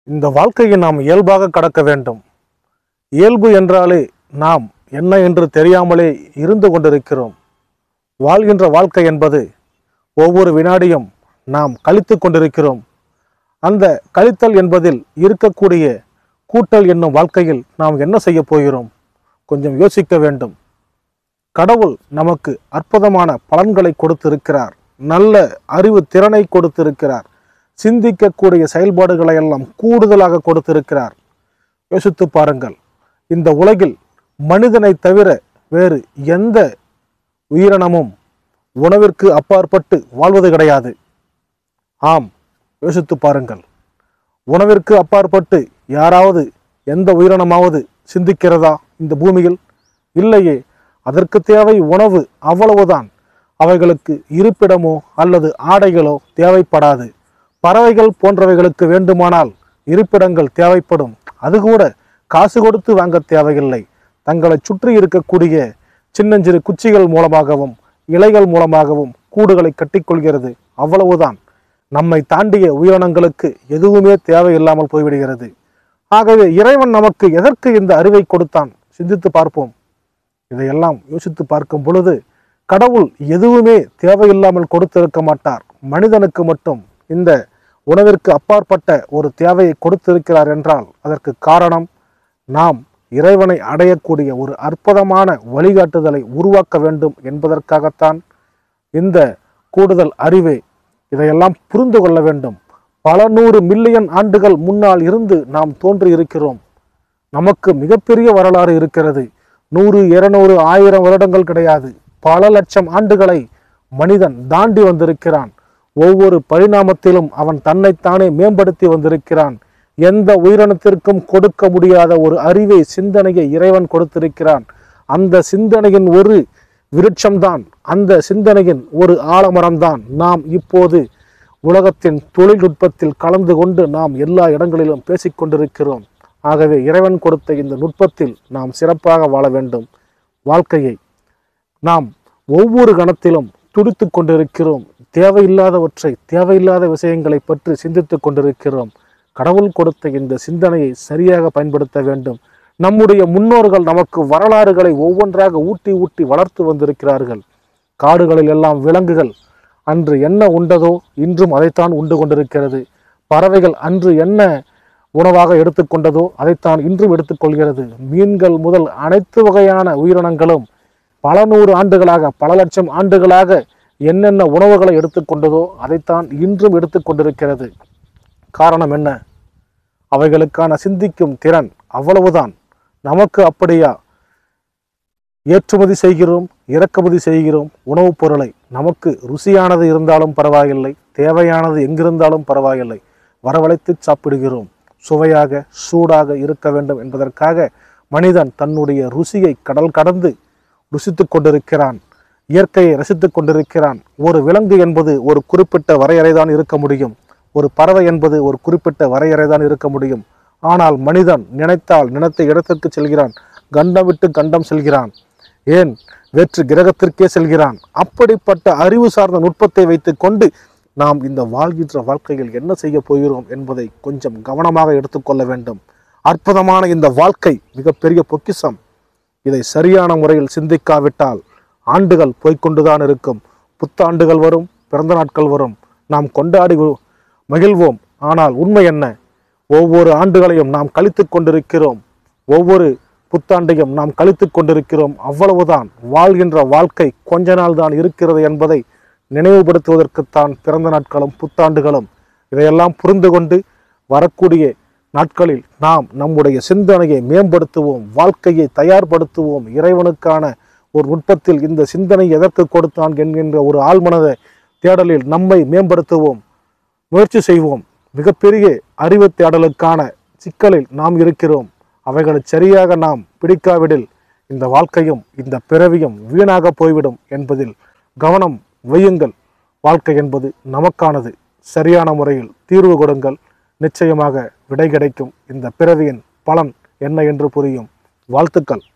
இந்த வாழ்க்கையை நாம் இயல்பாக கடக்க வேண்டும் இயல்பு என்றாலே நாம் என்ன என்று தெரியாமலே இருந்து கொண்டிருக்கிறோம் வாழ்கின்ற வாழ்க்கை என்பது ஒவ்வொரு வினாடியும் நாம் கழித்து கொண்டிருக்கிறோம் அந்த கழித்தல் என்பதில் இருக்கக்கூடிய கூட்டல் என்னும் வாழ்க்கையில் நாம் என்ன செய்ய போகிறோம் கொஞ்சம் யோசிக்க வேண்டும் கடவுள் நமக்கு அற்புதமான பலன்களை கொடுத்திருக்கிறார் நல்ல அறிவு திறனை கொடுத்திருக்கிறார் சிந்திக்கக்கூடிய செயல்பாடுகளை எல்லாம் கூடுதலாக கொடுத்திருக்கிறார் யோசித்து பாருங்கள் இந்த உலகில் மனிதனை தவிர வேறு எந்த உயிரினமும் உணவிற்கு அப்பாற்பட்டு வாழ்வது கிடையாது ஆம் யோசித்து பாருங்கள் உணவிற்கு அப்பாற்பட்டு யாராவது எந்த உயிரினமாவது சிந்திக்கிறதா இந்த பூமியில் இல்லையே அதற்கு தேவை உணவு அவ்வளவுதான் அவைகளுக்கு இருப்பிடமோ அல்லது ஆடைகளோ தேவைப்படாது பறவைகள் போன்றவைகளுக்கு வேண்டுமானால் இருப்பிடங்கள் தேவைப்படும் அது கூட காசு கொடுத்து வாங்க தேவையில்லை தங்களை சுற்றி இருக்கக்கூடிய சின்னஞ்சிறு குச்சிகள் மூலமாகவும் இலைகள் மூலமாகவும் கூடுகளை கட்டிக்கொள்கிறது அவ்வளவுதான் நம்மை தாண்டிய உயிரினங்களுக்கு எதுவுமே தேவையில்லாமல் போய்விடுகிறது ஆகவே இறைவன் நமக்கு எதற்கு இந்த அறிவை கொடுத்தான் சிந்தித்து பார்ப்போம் இதையெல்லாம் யோசித்து பார்க்கும் பொழுது கடவுள் எதுவுமே தேவையில்லாமல் கொடுத்திருக்க மாட்டார் மனிதனுக்கு மட்டும் இந்த உணவிற்கு அப்பாற்பட்ட ஒரு தேவையை கொடுத்திருக்கிறார் என்றால் அதற்கு காரணம் நாம் இறைவனை அடையக்கூடிய ஒரு அற்புதமான வழிகாட்டுதலை உருவாக்க வேண்டும் என்பதற்காகத்தான் இந்த கூடுதல் அறிவை இதையெல்லாம் புரிந்து கொள்ள வேண்டும் பல நூறு மில்லியன் ஆண்டுகள் முன்னால் இருந்து நாம் தோன்றி இருக்கிறோம் நமக்கு மிகப்பெரிய வரலாறு இருக்கிறது நூறு இருநூறு ஆயிரம் வருடங்கள் கிடையாது பல லட்சம் ஆண்டுகளை மனிதன் தாண்டி வந்திருக்கிறான் ஒவ்வொரு பரிணாமத்திலும் அவன் தன்னைத்தானே மேம்படுத்தி வந்திருக்கிறான் எந்த உயிரினத்திற்கும் கொடுக்க முடியாத ஒரு அறிவை சிந்தனையை இறைவன் கொடுத்திருக்கிறான் அந்த சிந்தனையின் ஒரு விருட்சம்தான் அந்த சிந்தனையின் ஒரு ஆலமரம்தான் நாம் இப்போது உலகத்தின் தொழில்நுட்பத்தில் கலந்து கொண்டு நாம் எல்லா இடங்களிலும் பேசிக்கொண்டிருக்கிறோம் ஆகவே இறைவன் கொடுத்த இந்த நுட்பத்தில் நாம் சிறப்பாக வாழ வேண்டும் வாழ்க்கையை நாம் ஒவ்வொரு கணத்திலும் துடித்து கொண்டிருக்கிறோம் தேவையில்லாதவற்றை தேவையில்லாத விஷயங்களை பற்றி சிந்தித்து கொண்டிருக்கிறோம் கடவுள் கொடுத்த இந்த சிந்தனையை சரியாக பயன்படுத்த வேண்டும் நம்முடைய முன்னோர்கள் நமக்கு வரலாறுகளை ஒவ்வொன்றாக ஊட்டி ஊட்டி வளர்த்து வந்திருக்கிறார்கள் காடுகளில் எல்லாம் விலங்குகள் அன்று என்ன உண்டதோ இன்றும் அதைத்தான் உண்டு கொண்டிருக்கிறது பறவைகள் அன்று என்ன உணவாக எடுத்துக்கொண்டதோ அதைத்தான் இன்றும் எடுத்துக்கொள்கிறது மீன்கள் முதல் அனைத்து வகையான உயிரினங்களும் பல நூறு ஆண்டுகளாக பல லட்சம் ஆண்டுகளாக என்னென்ன உணவுகளை எடுத்துக்கொண்டதோ அதைத்தான் இன்றும் எடுத்துக்கொண்டிருக்கிறது காரணம் என்ன அவைகளுக்கான சிந்திக்கும் திறன் அவ்வளவுதான் நமக்கு அப்படியா ஏற்றுமதி செய்கிறோம் இறக்குமதி செய்கிறோம் உணவுப் பொருளை நமக்கு ருசியானது இருந்தாலும் பரவாயில்லை தேவையானது எங்கிருந்தாலும் பரவாயில்லை வரவழைத்து சாப்பிடுகிறோம் சுவையாக சூடாக இருக்க வேண்டும் என்பதற்காக மனிதன் தன்னுடைய ருசியை கடல் கடந்து ருசித்து கொண்டிருக்கிறான் இயற்கையை ரசித்துக் கொண்டிருக்கிறான் ஒரு விலங்கு என்பது ஒரு குறிப்பிட்ட வரையறைதான் இருக்க முடியும் ஒரு பறவை என்பது ஒரு குறிப்பிட்ட வரையறைதான் இருக்க முடியும் ஆனால் மனிதன் நினைத்தால் நினைத்த இடத்திற்கு செல்கிறான் கண்டம் விட்டு கண்டம் செல்கிறான் ஏன் வேற்று கிரகத்திற்கே செல்கிறான் அப்படிப்பட்ட அறிவு சார்ந்த நுட்பத்தை வைத்துக் கொண்டு நாம் இந்த வாழ்கின்ற வாழ்க்கையில் என்ன செய்ய போகிறோம் என்பதை கொஞ்சம் கவனமாக எடுத்துக்கொள்ள வேண்டும் அற்புதமான இந்த வாழ்க்கை மிகப்பெரிய பொக்கிஷம் இதை சரியான முறையில் சிந்திக்காவிட்டால் ஆண்டுகள் போய்க்கொண்டுதான் இருக்கும் புத்தாண்டுகள் வரும் பிறந்த நாட்கள் வரும் நாம் கொண்டாடி வு- மகிழ்வோம் ஆனால் உண்மை என்ன ஒவ்வொரு ஆண்டுகளையும் நாம் கழித்து கொண்டிருக்கிறோம் ஒவ்வொரு புத்தாண்டையும் நாம் கழித்து கொண்டிருக்கிறோம் அவ்வளவுதான் வாழ்கின்ற வாழ்க்கை கொஞ்ச நாள் தான் இருக்கிறது என்பதை நினைவுபடுத்துவதற்குத்தான் பிறந்த நாட்களும் புத்தாண்டுகளும் இதையெல்லாம் புரிந்து கொண்டு வரக்கூடிய நாட்களில் நாம் நம்முடைய சிந்தனையை மேம்படுத்துவோம் வாழ்க்கையை தயார்படுத்துவோம் இறைவனுக்கான ஒரு நுட்பத்தில் இந்த சிந்தனை எதற்கு கொடுத்தான் என்கின்ற ஒரு ஆழ்மனத தேடலில் நம்மை மேம்படுத்துவோம் முயற்சி செய்வோம் மிகப்பெரிய அறிவு தேடலுக்கான சிக்கலில் நாம் இருக்கிறோம் அவைகளை சரியாக நாம் பிடிக்காவிடில் இந்த வாழ்க்கையும் இந்த பிறவியும் வீணாக போய்விடும் என்பதில் கவனம் வையுங்கள் வாழ்க்கை என்பது நமக்கானது சரியான முறையில் தீர்வு கொடுங்கள் நிச்சயமாக விடை கிடைக்கும் இந்த பிறவியின் பலன் என்ன என்று புரியும் வாழ்த்துக்கள்